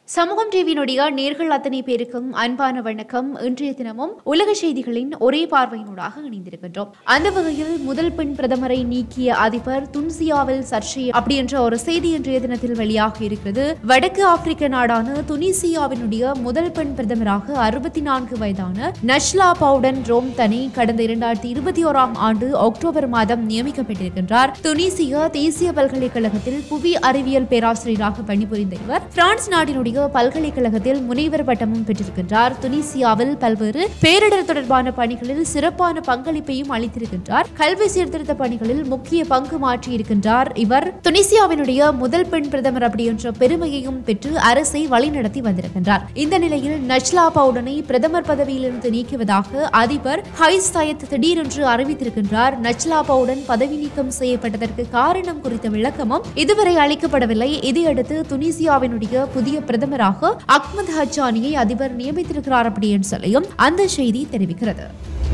சமூகம் டிவியினுடைய நேர்கள் அத்தனை பேருக்கும் அன்பான வணக்கம் இன்றைய தினமும் உலக செய்திகளின் ஒரே பார்வையினூடாக இணைந்திருக்கின்றோம் அந்த வகையில் முதல் பெண் பிரதமரை நீக்கிய அதிபர் துனிசியாவில் சர்ச்சை அப்படி என்ற ஒரு செய்தி இன்றைய தினத்தில் வெளியாக இருக்கிறது வடக்கு ஆப்பிரிக்க நாடான துனிசியாவினுடைய முதல் பெண் பிரதமராக அறுபத்தி நான்கு வயதான நஷ்லா பவுடன் ரோம் தனி கடந்த இரண்டாயிரத்தி இருபத்தி ஓராம் ஆண்டு அக்டோபர் மாதம் நியமிக்கப்பட்டிருக்கின்றார் துனிசியா தேசிய பல்கலைக்கழகத்தில் புவி அறிவியல் பேராசிரியராக பணிபுரிந்த இவர் பிரான்ஸ் நாட்டினுடைய பல்கலைக்கழகத்தில் முனைவர் பட்டமும் பெற்றிருக்கின்றார் துனிசியாவில் பல்வேறு பேரிடர் தொடர்பான பணிகளில் சிறப்பான பங்களிப்பையும் அளித்திருக்கின்றார் கல்வி சீர்திருத்த பணிகளில் முக்கிய பங்கு மாற்றியிருக்கின்றார் இவர் துனிசியாவினுடைய முதல் பெண் பிரதமர் அப்படி என்ற பெருமையையும் பெற்று அரசை வழிநடத்தி வந்திருக்கின்றார் இந்த நிலையில் நஜ்லா பவுடனை பிரதமர் பதவியிலிருந்து நீக்குவதாக அதிபர் ஹைஸ் சயத் திடீரென்று அறிவித்திருக்கின்றார் நஜ்லா பவுடன் பதவி நீக்கம் செய்யப்பட்டதற்கு காரணம் குறித்த விளக்கமும் இதுவரை அளிக்கப்படவில்லை இதையடுத்து துனிசியாவினுடைய புதிய பிரதமராக அக்மத் ஹஜானியை அதிபர் நியமித்திருக்கிறார் அப்படின்னு சொல்லியும் அந்த செய்தி தெரிவிக்கிறது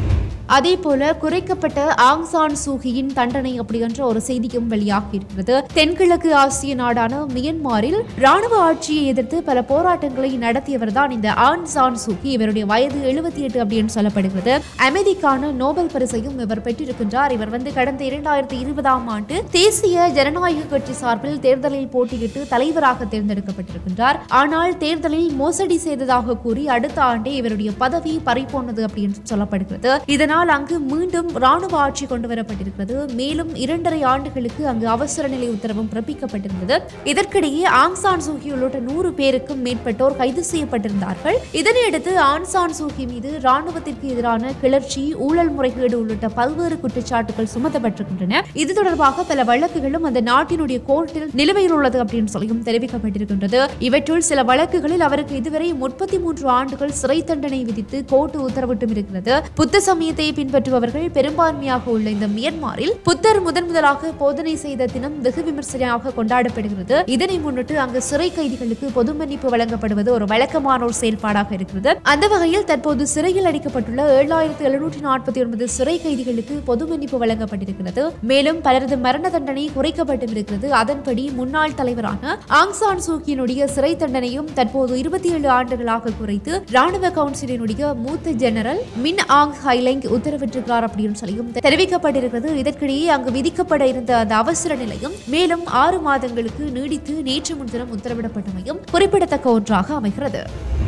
அதே போல குறைக்கப்பட்ட ஆங் சான் சூகியின் தண்டனை அப்படி என்ற ஒரு செய்தியும் வெளியாகி இருக்கிறது தென்கிழக்கு ஆசிய நாடான மியன்மாரில் ராணுவ ஆட்சியை எதிர்த்து பல போராட்டங்களை நடத்தியவர் தான் இந்த ஆங் சான் சூகி இவருடைய வயது எழுபத்தி எட்டு அப்படின்னு சொல்லப்படுகிறது அமைதிக்கான நோபல் பரிசையும் இவர் பெற்றிருக்கின்றார் இவர் வந்து கடந்த இரண்டாயிரத்தி இருபதாம் ஆண்டு தேசிய ஜனநாயக கட்சி சார்பில் தேர்தலில் போட்டியிட்டு தலைவராக தேர்ந்தெடுக்கப்பட்டிருக்கின்றார் ஆனால் தேர்தலில் மோசடி செய்ததாக கூறி அடுத்த ஆண்டே இவருடைய பதவி பறிபோனது அப்படின்னு சொல்லப்படுகிறது இதனால் அங்கு மீண்டும் ராணுவ ஆட்சி கொண்டு வரப்பட்டிருக்கிறது மேலும் இரண்டரை ஆண்டுகளுக்கு அங்கு அவசர நிலை உத்தரவும் பிறப்பிக்கப்பட்டிருந்தது இதற்கிடையே ஆங் சான் சூகி உள்ளிட்ட நூறு பேருக்கும் மேற்பட்டோர் கைது செய்யப்பட்டிருந்தார்கள் இதனையடுத்து ஆங் சான் சூகி மீது ராணுவத்திற்கு எதிரான கிளர்ச்சி ஊழல் முறைகேடு உள்ளிட்ட பல்வேறு குற்றச்சாட்டுகள் சுமத்தப்பட்டிருக்கின்றன இது தொடர்பாக பல வழக்குகளும் அந்த நாட்டினுடைய கோர்ட்டில் நிலுவையில் உள்ளது அப்படின்னு சொல்லியும் தெரிவிக்கப்பட்டிருக்கின்றது இவற்றுள் சில வழக்குகளில் அவருக்கு இதுவரை முப்பத்தி மூன்று ஆண்டுகள் சிறை தண்டனை விதித்து கோர்ட் உத்தரவிட்டும் இருக்கிறது புத்த சமயத்தை பின்பற்றுபவர்கள் பெரும்பான்மையாக உள்ள இந்த மியன்மாரில் புத்தர் முதன் முதலாக போதனை செய்த தினம் வெகு விமர்சனையாக கொண்டாடப்படுகிறது இதனை முன்னிட்டு அங்கு சிறை கைதிகளுக்கு பொது மன்னிப்பு வழங்கப்படுவது ஒரு வழக்கமான ஒரு செயல்பாடாக இருக்கிறது அந்த வகையில் தற்போது சிறையில் அடைக்கப்பட்டுள்ள ஏழாயிரத்து எழுநூற்றி நாற்பத்தி ஒன்பது சிறை கைதிகளுக்கு பொது மன்னிப்பு வழங்கப்பட்டிருக்கிறது மேலும் பலரது மரண தண்டனை குறைக்கப்பட்டும் இருக்கிறது அதன்படி முன்னாள் தலைவரான ஆங் சான் சூக்கியினுடைய சிறை தண்டனையும் தற்போது இருபத்தி ஏழு ஆண்டுகளாக குறைத்து ராணுவ கவுன்சிலினுடைய மூத்த ஜெனரல் மின் ஆங் ஹைலைங் உத்தரவிட்டிருக்கிறார் அப்படின்னு சொல்லியும் தெரிவிக்கப்பட்டிருக்கிறது இதற்கிடையே அங்கு விதிக்கப்பட இருந்த அந்த அவசர நிலையும் மேலும் ஆறு மாதங்களுக்கு நீடித்து நேற்று முன்தினம் உத்தரவிடப்பட்டமையும் குறிப்பிடத்தக்க ஒன்றாக அமைகிறது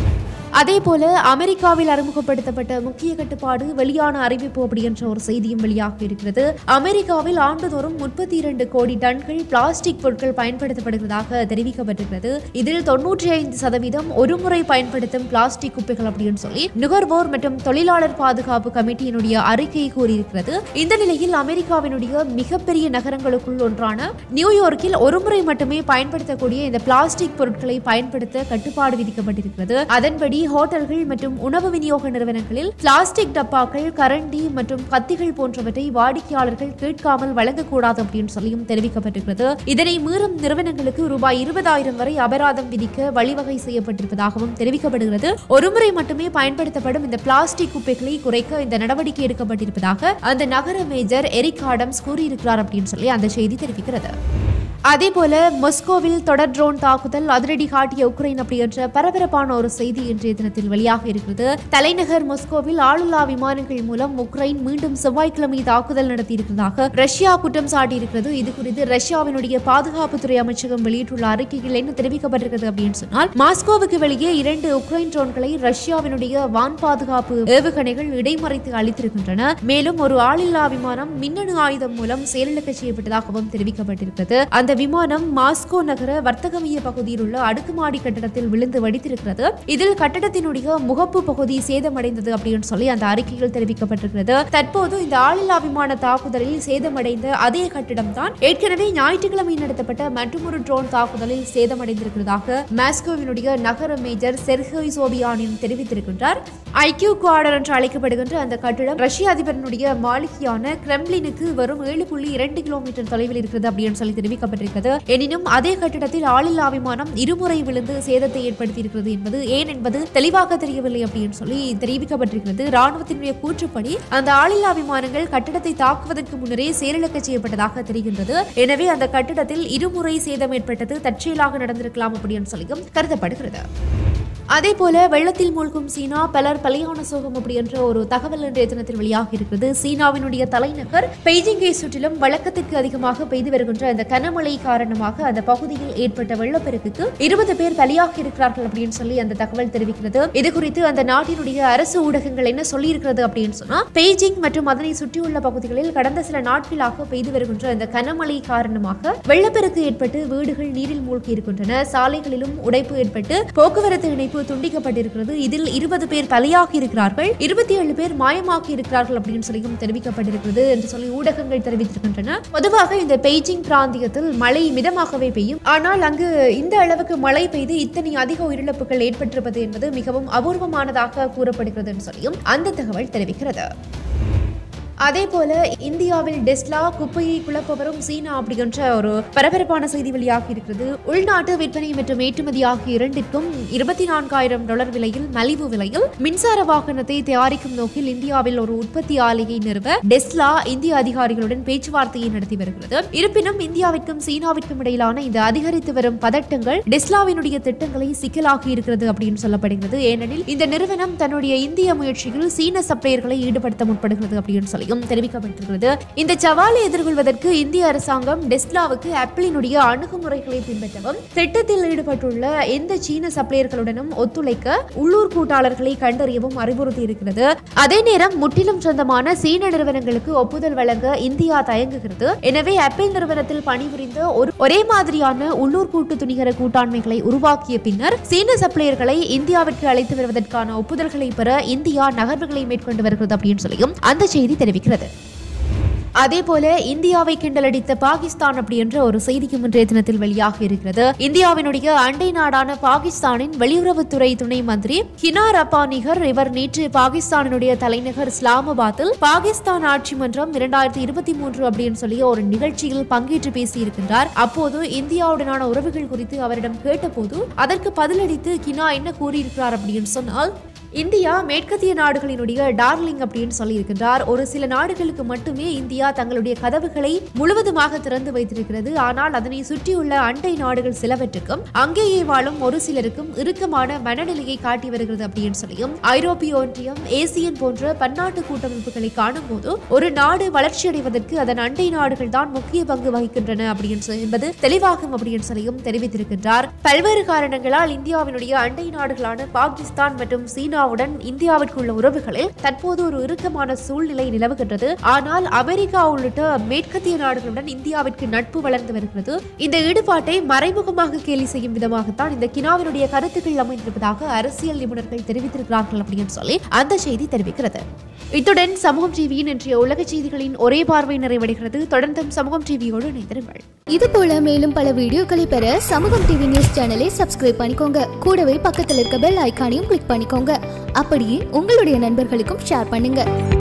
அதே போல அமெரிக்காவில் அறிமுகப்படுத்தப்பட்ட முக்கிய கட்டுப்பாடு வெளியான அறிவிப்பு அப்படி என்ற ஒரு செய்தியும் வெளியாக இருக்கிறது அமெரிக்காவில் ஆண்டுதோறும் முப்பத்தி இரண்டு கோடி டன்கள் பிளாஸ்டிக் பொருட்கள் பயன்படுத்தப்படுகிறதாக தெரிவிக்கப்பட்டிருக்கிறது இதில் தொன்னூற்றி ஐந்து சதவீதம் ஒருமுறை பயன்படுத்தும் பிளாஸ்டிக் குப்பைகள் அப்படின்னு சொல்லி நுகர்வோர் மற்றும் தொழிலாளர் பாதுகாப்பு கமிட்டியினுடைய அறிக்கை கூறியிருக்கிறது இந்த நிலையில் அமெரிக்காவினுடைய மிகப்பெரிய நகரங்களுக்குள் ஒன்றான நியூயார்க்கில் ஒருமுறை மட்டுமே பயன்படுத்தக்கூடிய இந்த பிளாஸ்டிக் பொருட்களை பயன்படுத்த கட்டுப்பாடு விதிக்கப்பட்டிருக்கிறது அதன்படி ஹோட்டல்கள் மற்றும் உணவு விநியோக நிறுவனங்களில் பிளாஸ்டிக் டப்பாக்கள் கரண்டி மற்றும் கத்திகள் போன்றவற்றை வாடிக்கையாளர்கள் கேட்காமல் வழங்கக்கூடாது அப்படின்னு சொல்லியும் தெரிவிக்கப்பட்டிருக்கிறது இதனை மீறும் நிறுவனங்களுக்கு ரூபாய் இருபதாயிரம் வரை அபராதம் விதிக்க வழிவகை செய்யப்பட்டிருப்பதாகவும் தெரிவிக்கப்படுகிறது ஒருமுறை மட்டுமே பயன்படுத்தப்படும் இந்த பிளாஸ்டிக் குப்பைகளை குறைக்க இந்த நடவடிக்கை எடுக்கப்பட்டிருப்பதாக அந்த நகர மேஜர் எரிக் ஆடம்ஸ் கூறியிருக்கிறார் அப்படின்னு சொல்லி அந்த செய்தி தெரிவிக்கிறது அதே போல மொஸ்கோவில் தொடர் ட்ரோன் தாக்குதல் அதிரடி காட்டிய உக்ரைன் அப்படி என்ற பரபரப்பான ஒரு செய்தி இன்றைய தினத்தில் வெளியாக இருக்கிறது தலைநகர் மொஸ்கோவில் ஆளில்லா விமானங்கள் மூலம் உக்ரைன் மீண்டும் செவ்வாய்க்கிழமை தாக்குதல் நடத்தியிருக்கிறதாக ரஷ்யா குற்றம் சாட்டியிருக்கிறது இது குறித்து ரஷ்யாவினுடைய பாதுகாப்புத்துறை அமைச்சகம் வெளியிட்டுள்ள அறிக்கையில் என்ன தெரிவிக்கப்பட்டிருக்கிறது அப்படின்னு சொன்னால் மாஸ்கோவுக்கு வெளியே இரண்டு உக்ரைன் ட்ரோன்களை ரஷ்யாவினுடைய வான் பாதுகாப்பு ஏவுகணைகள் இடைமறைத்து அளித்திருக்கின்றன மேலும் ஒரு ஆளில்லா விமானம் மின்னணு ஆயுதம் மூலம் செயலிழக்க செய்யப்பட்டதாகவும் தெரிவிக்கப்பட்டிருக்கிறது அந்த விமானம் மாஸ்கோ நகர வர்த்தக மைய பகுதியில் உள்ள அடுக்குமாடி கட்டடத்தில் விழுந்து வெடித்திருக்கிறது இதில் கட்டடத்தினுடைய முகப்பு பகுதி சேதமடைந்தது அப்படின்னு சொல்லி அந்த அறிக்கையில் தெரிவிக்கப்பட்டிருக்கிறது தற்போது இந்த ஆளில்லா விமான தாக்குதலில் சேதமடைந்த அதே கட்டிடம் தான் ஏற்கனவே ஞாயிற்றுக்கிழமை நடத்தப்பட்ட மற்றொரு ட்ரோன் தாக்குதலில் சேதமடைந்திருக்கிறதாக மாஸ்கோவினுடைய நகர மேஜர் செர்ஹோய் சோபியானின் தெரிவித்திருக்கின்றார் ஐக்கியூ குவாடர் என்று அழைக்கப்படுகின்ற அந்த கட்டிடம் ரஷ்ய அதிபரனுடைய மாளிகையான கிரெம்லினுக்கு வரும் ஏழு புள்ளி இரண்டு கிலோமீட்டர் தொலைவில் இருக்கிறது அப்படின்னு சொல்லி தெரிவிக்கப்பட்டிருக்கிறது தெரிவிக்கப்பட்டிருக்கிறது எனினும் அதே கட்டிடத்தில் ஆளில்லா விமானம் இருமுறை விழுந்து சேதத்தை ஏற்படுத்தியிருக்கிறது என்பது ஏன் என்பது தெளிவாக தெரியவில்லை அப்படின்னு சொல்லி தெரிவிக்கப்பட்டிருக்கிறது ராணுவத்தினுடைய கூற்றுப்படி அந்த ஆளில்லா விமானங்கள் கட்டிடத்தை தாக்குவதற்கு முன்னரே செயலிழக்க செய்யப்பட்டதாக தெரிகின்றது எனவே அந்த கட்டிடத்தில் இருமுறை சேதம் ஏற்பட்டது தற்செயலாக நடந்திருக்கலாம் அப்படின்னு சொல்லியும் கருதப்படுகிறது அதே போல வெள்ளத்தில் மூழ்கும் சீனா பலர் பலியான சோகம் அப்படி என்ற ஒரு தகவல் இன்றைய தினத்தில் வெளியாகி இருக்கிறது சீனாவினுடைய தலைநகர் பெய்ஜிங்கை சுற்றிலும் வழக்கத்திற்கு அதிகமாக பெய்து வருகின்ற அந்த கனமழை காரணமாக அந்த பகுதியில் ஏற்பட்ட வெள்ளப்பெருக்குக்கு இருபது பேர் பலியாகி இருக்கிறார்கள் அப்படின்னு சொல்லி அந்த தகவல் தெரிவிக்கிறது இது குறித்து அந்த நாட்டினுடைய அரசு ஊடகங்கள் என்ன சொல்லியிருக்கிறது அப்படின்னு சொன்னா பெய்ஜிங் மற்றும் அதனை சுற்றியுள்ள பகுதிகளில் கடந்த சில நாட்களாக பெய்து வருகின்ற அந்த கனமழை காரணமாக வெள்ளப்பெருக்கு ஏற்பட்டு வீடுகள் நீரில் மூழ்கி இருக்கின்றன சாலைகளிலும் உடைப்பு ஏற்பட்டு போக்குவரத்து இணைப்பு துண்டிக்கப்பட்டிருக்கிறது இதில் இருபது பேர் பலியாகி இருக்கிறார்கள் இருபத்தி ஏழு பேர் மாயமாகி இருக்கிறார்கள் அப்படின்னு சொல்லியும் தெரிவிக்கப்பட்டிருக்கிறது என்று சொல்லி ஊடகங்கள் தெரிவித்திருக்கின்றன பொதுவாக இந்த பெய்ஜிங் பிராந்தியத்தில் மழை மிதமாகவே பெய்யும் ஆனால் அங்கு இந்த அளவுக்கு மழை பெய்து இத்தனை அதிக உயிரிழப்புகள் ஏற்பட்டிருப்பது என்பது மிகவும் அபூர்வமானதாக கூறப்படுகிறது என்று சொல்லியும் அந்த தகவல் தெரிவிக்கிறது அதே போல இந்தியாவில் டெஸ்லா குப்பையை குழப்பவரும் சீனா அப்படின்ற ஒரு பரபரப்பான செய்தி வெளியாகி இருக்கிறது உள்நாட்டு விற்பனை மற்றும் ஏற்றுமதி ஆகிய இரண்டிற்கும் இருபத்தி நான்காயிரம் டாலர் விலையில் மலிவு விலையில் மின்சார வாகனத்தை தயாரிக்கும் நோக்கில் இந்தியாவில் ஒரு உற்பத்தி ஆலையை நிறுவ டெஸ்லா இந்திய அதிகாரிகளுடன் பேச்சுவார்த்தையை நடத்தி வருகிறது இருப்பினும் இந்தியாவிற்கும் சீனாவிற்கும் இடையிலான இந்த அதிகரித்து வரும் பதட்டங்கள் டெஸ்லாவினுடைய திட்டங்களை சிக்கலாகி இருக்கிறது அப்படின்னு சொல்லப்படுகிறது ஏனெனில் இந்த நிறுவனம் தன்னுடைய இந்திய முயற்சியில் சீன சப்ளையர்களை ஈடுபடுத்த முற்படுகிறது அப்படின்னு சொல்லியும் தெரிவிக்கப்பட்டிருக்கிறது இந்த சவாலை எதிர்கொள்வதற்கு இந்திய அரசாங்கம் டெஸ்லாவுக்கு ஆப்பிளினுடைய அணுகுமுறைகளை பின்பற்றவும் திட்டத்தில் ஈடுபட்டுள்ள எந்த சீன சப்ளையர்களுடனும் ஒத்துழைக்க உள்ளூர் கூட்டாளர்களை கண்டறியவும் அறிவுறுத்தி இருக்கிறது அதே நேரம் முற்றிலும் சொந்தமான சீன நிறுவனங்களுக்கு ஒப்புதல் வழங்க இந்தியா தயங்குகிறது எனவே ஆப்பிள் நிறுவனத்தில் பணிபுரிந்த ஒரு ஒரே மாதிரியான உள்ளூர் கூட்டு துணிகர கூட்டாண்மைகளை உருவாக்கிய பின்னர் சீன சப்ளையர்களை இந்தியாவிற்கு அழைத்து வருவதற்கான ஒப்புதல்களை பெற இந்தியா நகர்வுகளை மேற்கொண்டு வருகிறது அப்படின்னு சொல்லியும் அந்த செய்தி தெரிவிக்கிறது அதே போல இந்தியாவை கிண்டலடித்த பாகிஸ்தான் அப்படி என்ற ஒரு செய்திக்கு முன்றைய தினத்தில் வெளியாகி இருக்கிறது இந்தியாவினுடைய அண்டை நாடான பாகிஸ்தானின் வெளியுறவுத்துறை துணை மந்திரி ஹினார் அப்பானிகர் இவர் நேற்று பாகிஸ்தானினுடைய தலைநகர் இஸ்லாமாபாத்தில் பாகிஸ்தான் ஆட்சி மன்றம் இரண்டாயிரத்தி இருபத்தி மூன்று அப்படின்னு சொல்லி ஒரு நிகழ்ச்சியில் பங்கேற்று பேசியிருக்கின்றார் அப்போது இந்தியாவுடனான உறவுகள் குறித்து அவரிடம் கேட்டபோது அதற்கு பதிலளித்து கினா என்ன கூறியிருக்கிறார் அப்படின்னு சொன்னால் இந்தியா மேற்கத்திய நாடுகளினுடைய டார்லிங் அப்படின்னு சொல்லியிருக்கின்றார் ஒரு சில நாடுகளுக்கு மட்டுமே இந்தியா தங்களுடைய கதவுகளை முழுவதுமாக திறந்து வைத்திருக்கிறது ஆனால் அதனை சுற்றியுள்ள அண்டை நாடுகள் சிலவற்றுக்கும் அங்கேயே வாழும் ஒரு சிலருக்கும் இறுக்கமான மனநிலையை காட்டி வருகிறது அப்படின்னு சொல்லியும் ஐரோப்பிய ஒன்றியம் ஏசியன் போன்ற பன்னாட்டு கூட்டமைப்புகளை காணும் போது ஒரு நாடு வளர்ச்சியடைவதற்கு அதன் அண்டை நாடுகள் தான் முக்கிய பங்கு வகிக்கின்றன அப்படின்னு சொல்லி என்பது தெளிவாகும் அப்படின்னு சொல்லியும் தெரிவித்திருக்கின்றார் பல்வேறு காரணங்களால் இந்தியாவினுடைய அண்டை நாடுகளான பாகிஸ்தான் மற்றும் சீனா சீனாவுடன் இந்தியாவிற்குள்ள உறவுகளில் தற்போது ஒரு இறுக்கமான சூழ்நிலை நிலவுகின்றது ஆனால் அமெரிக்கா உள்ளிட்ட மேற்கத்திய நாடுகளுடன் இந்தியாவிற்கு நட்பு வளர்ந்து வருகிறது இந்த ஈடுபாட்டை மறைமுகமாக கேலி செய்யும் விதமாகத்தான் இந்த கினாவினுடைய கருத்துக்கள் அமைந்திருப்பதாக அரசியல் நிபுணர்கள் தெரிவித்திருக்கிறார்கள் அப்படின்னு சொல்லி அந்த செய்தி தெரிவிக்கிறது இத்துடன் சமூகம் டிவியின் இன்றைய உலக செய்திகளின் ஒரே பார்வை நிறைவடைகிறது தொடர்ந்தும் சமூகம் டிவியோடு இணைந்திருங்கள் இது போல மேலும் பல வீடியோக்களை பெற சமூகம் டிவி நியூஸ் சேனலை சப்ஸ்கிரைப் பண்ணிக்கோங்க கூடவே பக்கத்தில் இருக்க பெல் ஐகானையும் கிளிக் பண்ணிக்கோங்க அப்படியே உங்களுடைய நண்பர்களுக்கும் ஷேர் பண்ணுங்க